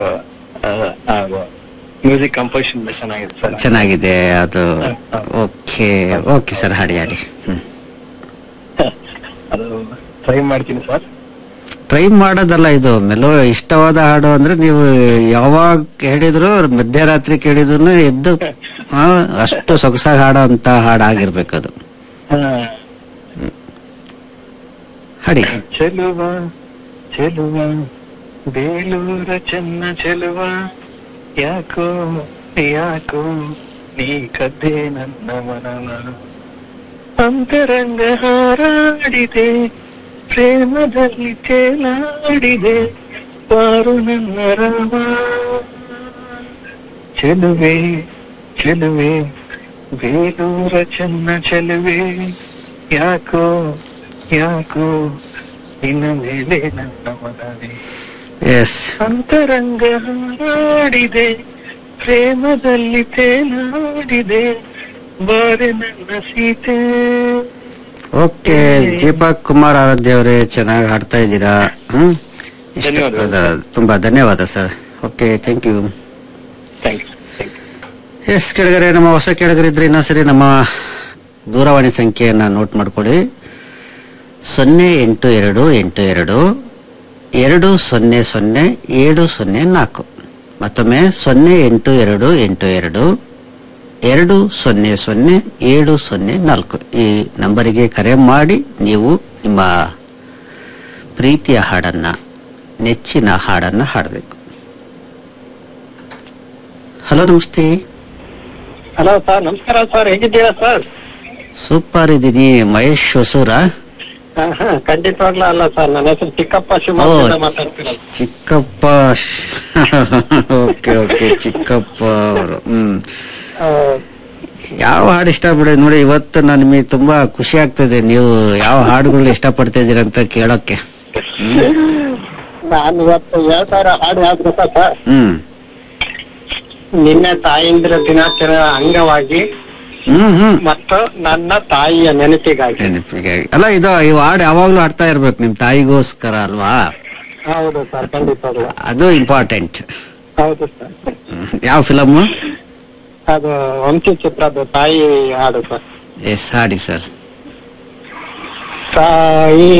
Music composition ಚೆನ್ನಾಗಿದೆ sir ಚೆನ್ನಾಗಿದೆ ಅದು ಹ, ಹ. ಓಕೆ ಓಕೆ ಸರ್ ಹಾಡಿ ಹಾಡಿ ಹ್ಮ್ ಅದು ಟ್ರೈ ಮಾಡ್ತೀನಿ ಸರ್ ಟ್ರೈ ಮಾಡೋದಲ್ಲ ಇದು ಮೆಲೋ ಇಷ್ಟವಾದ ಹಾಡು ಅಂದ್ರೆ ನೀವು ಯಾವಾಗ ಹೇಳಿದ್ರು ಮಧ್ಯರಾತ್ರಿ ಕೇಳಿದ್ರು ಎದ್ದು ಆ, ಅಷ್ಟು ಸೊಗಸಾಗಿ ಹಾಡೋ ಅಂತ ಹಾಡಾಗಿರ್ಬೇಕು ಅದು ಹಾಡಿ ಚೆಲುವ ಚೆಲುವ ಬೇಲೂರ ಚೆನ್ನ ಚೆಲುವ ಯಾಕೋ ಯಾಕೋ ನೀ ಕದ್ದೆ ನನ್ನ ಮನವ ಅಂತರಂಗ ಹಾರಾಡಿದೆ ಪ್ರೇಮದಲ್ಲಿ ತೇಲಾಡಿದೆ ಬಾರು ನನ್ನ ರಾಮ ಚೆಲುವೆ ಚೆಲುವೆ ಬೇಲೂರ ಚೆನ್ನ ಚೆಲುವೆ ಯಾಕೋ ಯಾಕೋ ನಿನ್ನ ಮೇಲೆ ನನ್ನ ಮನವೇ ಎಸ್ ಅಂತರಂಗ ಹಾರಾಡಿದೆ ಪ್ರೇಮದಲ್ಲಿ ತೇಲಾಡಿದೆ ಬಾರೆ ನನ್ನ ಸೀತೆ ಓಕೆ ದೀಪಕ್ ಕುಮಾರ್ ಆರಾಧ್ಯ ಅವರೇ ಚೆನ್ನಾಗಿ ಹಾಡ್ತಾ ಇದ್ದೀರಾ ಹ್ಮ್ ಇಷ್ಟ- ಧನ್ಯವಾದಗಳು. ಅದ- ತುಂಬಾ ಧನ್ಯವಾದ sir okay thank you thank you thank you yes ಕೆಳಗರೆ ನಮ್ಮ ಹೊಸ ಕೆಳಗರಿದ್ರೆ ಇನ್ನೊಂದ್ಸರಿ ನಮ್ಮ ದೂರವಾಣಿ ಸಂಖ್ಯೆಯನ್ನ ನೋಟ್ ಮಾಡ್ಕೊಳ್ಳಿ ಸೊನ್ನೆ ಎಂಟು ಎರಡು ಎಂಟು ಎರಡು ಎರಡು ಸೊನ್ನೆ ಸೊನ್ನೆ ಏಳು ಸೊನ್ನೆ ನಾಲ್ಕು ಮತ್ತೊಮ್ಮೆ ಸೊನ್ನೆ ಎಂಟು ಎರಡು ಎಂಟು ಎರಡು ಎರಡು ಸೊನ್ನೆ ಸೊನ್ನೆ ಏಳು ಸೊನ್ನೆ ನಾಲ್ಕು ಈ ನಂಬರಿಗೆ ಕರೆ ಮಾಡಿ ನೀವು ನಿಮ್ಮ ಪ್ರೀತಿಯ ಹಾಡನ್ನ ನೆಚ್ಚಿನ ಹಾಡನ್ನ ಹಾಡಬೇಕು ಹಲೋ ನಮಸ್ತೆ ಹಲೋ ಸರ್ ನಮಸ್ಕಾರ ಸರ್ ಹೇಗಿದ್ದೀರಾ ಸರ್ ಸೂಪರ್ ಇದೀನಿ ಮಹೇಶ್ ಹೊಸೂರ ಖಂಡಿತವಾಗ್ಲೂ ಅಲ್ಲ ಸರ್ ನನ್ನ ಹೆಸರು ಚಿಕ್ಕಪ್ಪ ಶಿವಮೊಗ್ಗದಿಂದ ಮಾತಾಡ್ತಿರೋದು ಚಿಕ್ಕಪ್ಪ ಓಕೆ ಓಕೆ ಚಿಕ್ಕಪ್ಪ ಅವರು ಹ್ಮ್ ಆ, ಯಾವ ಹಾಡು ಇಷ್ಟ ಬಿಡಿ ನೋಡಿ ಇವತ್ತು ನಾನು ನಿಮಗೆ ತುಂಬಾ ಖುಷಿ ಆಗ್ತದೆ ನೀವು ಯಾವ ಹಾಡುಗಳು ಇಷ್ಟಪಡ್ತಾ ಇದ್ದೀರಾ ಅಂತ ಕೇಳೋಕೆ ನಾನು ಇವತ್ತು ಯಾವ ತರ ಹಾಡು ಯಾವ್ದು ಗೊತ್ತಾ ಸರ್ ಹ್ಮ್ ನಿನ್ನೆ ತಾಯಂದಿರ ದಿನಾಚರಣೆ ಅಂಗವಾಗಿ ಹ್ಮ್ ಹ್ಮ್ ಮತ್ತು ನನ್ನ ತಾಯಿಯ ನೆನಪಿಗಾಗಿ ನೆನಪಿಗೆ ಅಲ್ಲ ಇದು ಈ ಹಾಡು ಯಾವಾಗ್ಲೂ ಹಾಡ್ತಾ ಇರ್ಬೇಕು ನಿಮ್ ತಾಯಿಗೋಸ್ಕರ ಅಲ್ವಾ ಹೌದು ಸರ್ ಖಂಡಿತವಾಗ್ಲು ಅದು ಇಂಪಾರ್ಟೆಂಟ್ ಹೌದು ಸರ್ ಯಾವ ಫಿಲಮ್ ಅದು ವಂಶಿ ಚಿತ್ರದ ತಾಯಿ ಹಾಡು ಸರ್ ಎಸ್ ಹಾಡಿ ಸರ್ ತಾಯಿ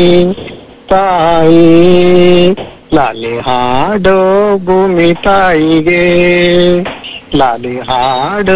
ತಾಯಿ ಲಾಲಿ ಹಾಡೋ ಭೂಮಿ ತಾಯಿಗೆ ಲಾಲಿ ಹಾಡು